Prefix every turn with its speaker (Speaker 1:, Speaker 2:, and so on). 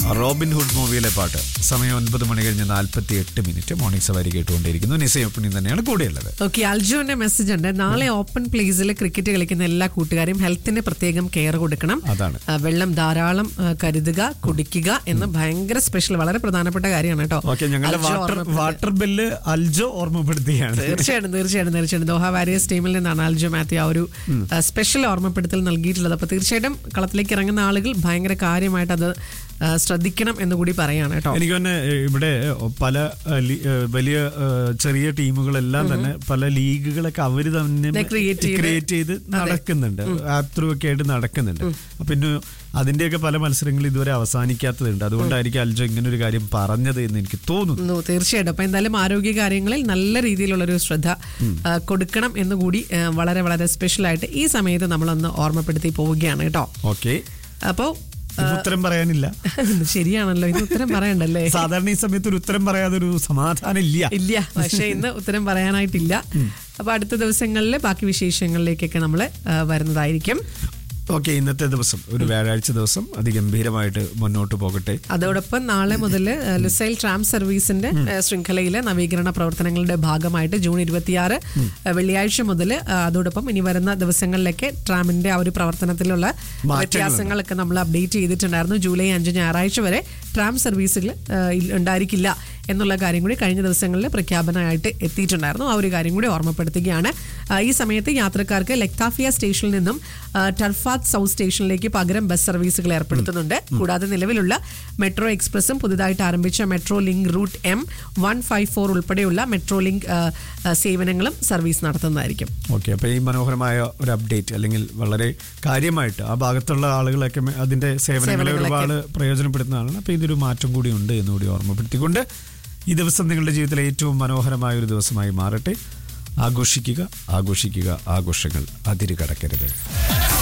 Speaker 1: Robin hood മൂവിയിലെ പാട്ട് സമയം ഒൻപത് മണി കഴിഞ്ഞ് നാൽപ്പത്തി എട്ട് മിനിറ്റ് മോർണിംഗ് സവാരി കേട്ടുകൊണ്ടിരിക്കുന്നു നിസയൊപ്പണി തന്നെയാണ് കൂടെയുള്ളത്
Speaker 2: ഓക്കെ അൽജുവിന്റെ മെസ്സേജ് ഉണ്ട് നാളെ ഓപ്പൺ പ്ലേസിൽ ക്രിക്കറ്റ് കളിക്കുന്ന എല്ലാ കൂട്ടുകാരും ഹെൽത്തിന് പ്രത്യേകം കെയർ കൊടുക്കണം
Speaker 1: അതാണ്.
Speaker 2: ആ, വെള്ളം ധാരാളം ആ, കരുതുക കുടിക്കുക എന്ന് ഭയങ്കര സ്പെഷ്യൽ വളരെ പ്രധാനപ്പെട്ട കാര്യമാണ് കേട്ടോ
Speaker 1: ഓക്കെ ഞങ്ങളുടെ
Speaker 2: അൽജോ
Speaker 1: വാട്ടർ
Speaker 2: ഓർമ്മപ്പെടുത്തി.
Speaker 1: വാട്ടർ ബില്ല് അൽജോ ഓർമ്മപ്പെടുത്തുകയാണ്
Speaker 2: തീർച്ചയായിട്ടും തീർച്ചയായിട്ടും തീർച്ചയായിട്ടും ദോഹ വാരിയസ് ടീമിൽ നിന്നാണ് അൽജോ മാത്യു ആ ഒരു ആ, സ്പെഷ്യൽ ഓർമ്മപ്പെടുത്തൽ നൽകിയിട്ടുള്ളത് അപ്പൊ തീർച്ചയായിട്ടും കളത്തിലേക്ക് ഇറങ്ങുന്ന ആളുകൾ ഭയങ്കര കാര്യമായിട്ട് അത് ആ, ശ്രദ്ധിക്കണം എന്ന് കൂടി പറയാണ് കേട്ടോ
Speaker 1: എനിക്ക് തന്നെ ഇവിടെ പല ഏഹ്, ലി- ഏഹ്, വലിയ ഏഹ്, ചെറിയ ടീമുകളെല്ലാം തന്നെ പല ലീഗുകളൊക്കെ അവര് തന്നെ
Speaker 2: They create ചെയ്ത്
Speaker 1: ക്രിയേറ്റ് ചെയ്ത് നടക്കുന്നുണ്ട് ആപ്പ് ത്രൂ ഒക്കെ ആയിട്ട് നടക്കുന്നുണ്ട് പിന്നെ അതിന്റെയൊക്കെ പല മത്സരങ്ങൾ ഇതുവരെ അവസാനിക്കാത്തതുണ്ട് അതുകൊണ്ടായിരിക്കും അൽജോ ഇങ്ങനെ ഒരു കാര്യം പറഞ്ഞത് എന്ന് എനിക്ക് തോന്നുന്നു
Speaker 2: ഉം, തീർച്ചയായിട്ടും അപ്പൊ എന്തായാലും ആരോഗ്യ കാര്യങ്ങളിൽ നല്ല രീതിയിലുള്ള ഒരു ശ്രദ്ധ ആ, കൊടുക്കണം എന്ന് കൂടി ആ, വളരെ വളരെ സ്പെഷ്യൽ ആയിട്ട് ഈ സമയത്ത് നമ്മളൊന്ന് ഓർമ്മപ്പെടുത്തി പോവുകയാണ് കേട്ടോ
Speaker 1: ഓക്കെ
Speaker 2: അപ്പോ
Speaker 1: ഉത്തരം പറയാനില്ല
Speaker 2: ശരിയാണല്ലോ ഇത് ഉത്തരം പറയണ്ടല്ലേ
Speaker 1: സാധാരണ ഈ സമയത്ത് ഒരു ഉത്തരം പറയാതെ ഒരു സമാധാനം ഇല്ല
Speaker 2: ഇല്ല പക്ഷെ ഇന്ന് ഉത്തരം പറയാനായിട്ടില്ല അപ്പൊ അടുത്ത ദിവസങ്ങളിൽ ബാക്കി വിശേഷങ്ങളിലേക്കൊക്കെ നമ്മൾ വരുന്നതായിരിക്കും
Speaker 1: ഓക്കെ ഇന്നത്തെ ദിവസം ഒരു വ്യാഴാഴ്ച ദിവസം അതിഗംഭീരമായിട്ട് മുന്നോട്ട് പോകട്ടെ
Speaker 2: അതോടൊപ്പം നാളെ മുതൽ ലുസൈൽ ട്രാം സർവീസിന്റെ ഏഹ്, ശൃംഖലയിലെ നവീകരണ പ്രവർത്തനങ്ങളുടെ ഭാഗമായിട്ട് ജൂൺ ഇരുപത്തിയാറ് ഏഹ്, വെള്ളിയാഴ്ച മുതൽ അതോടൊപ്പം ഇനി വരുന്ന ദിവസങ്ങളിലൊക്കെ ട്രാമിന്റെ ആ ഒരു പ്രവർത്തനത്തിലുള്ള വ്യത്യാസങ്ങളൊക്കെ നമ്മൾ അപ്ഡേറ്റ് ചെയ്തിട്ടുണ്ടായിരുന്നു ജൂലൈ അഞ്ച് ഞായറാഴ്ച വരെ ട്രാം സർവീസുകൾ ഏഹ്, ഇൽ- ഉണ്ടായിരിക്കില്ല എന്നുള്ള കാര്യം കൂടി കഴിഞ്ഞ ദിവസങ്ങളിൽ പ്രഖ്യാപനമായിട്ട് എത്തിയിട്ടുണ്ടായിരുന്നു ആ ഒരു കാര്യം കൂടി ഓർമ്മപ്പെടുത്തുകയാണ് ആ, ഈ സമയത്ത് യാത്രക്കാർക്ക് ലെക്താഫിയ സ്റ്റേഷനിൽ നിന്നും ആ, ടർഫാത്ത് സൗത്ത് സ്റ്റേഷനിലേക്ക് പകരം ബസ് സർവീസുകൾ ഏർപ്പെടുത്തുന്നുണ്ട് കൂടാതെ നിലവിലുള്ള മെട്രോ എക്സ്പ്രസും പുതുതായിട്ട് ആരംഭിച്ച metro link route M one five four ഉൾപ്പെടെയുള്ള മെട്രോ ലിങ്ക് ആ, ആ, സേവനങ്ങളും സർവീസ് നടത്തുന്നതായിരിക്കും
Speaker 1: ഓക്കെ അപ്പൊ ഈ മനോഹരമായ ഒരു അപ്ഡേറ്റ് അല്ലെങ്കിൽ വളരെ കാര്യമായിട്ട് ആ ഭാഗത്തുള്ള ആളുകളൊക്കെ മെ- അതിന്റെ സേവനങ്ങളെ ഒരുപാട് പ്രയോജനപ്പെടുത്തുന്നതാണ് അപ്പൊ ഇതൊരു മാറ്റം കൂടി ഉണ്ട് എന്നുകൂടി ഓർമ്മപ്പെടുത്തിക്കൊണ്ട് ഈ ദിവസം നിങ്ങളുടെ ജീവിതത്തിലെ ഏറ്റവും മനോഹരമായ ഒരു ദിവസമായി മാറട്ടെ ആഘോഷിക്കുക ആഘോഷിക്കുക ആഘോഷങ്ങൾ അതിര് കടക്കരുത്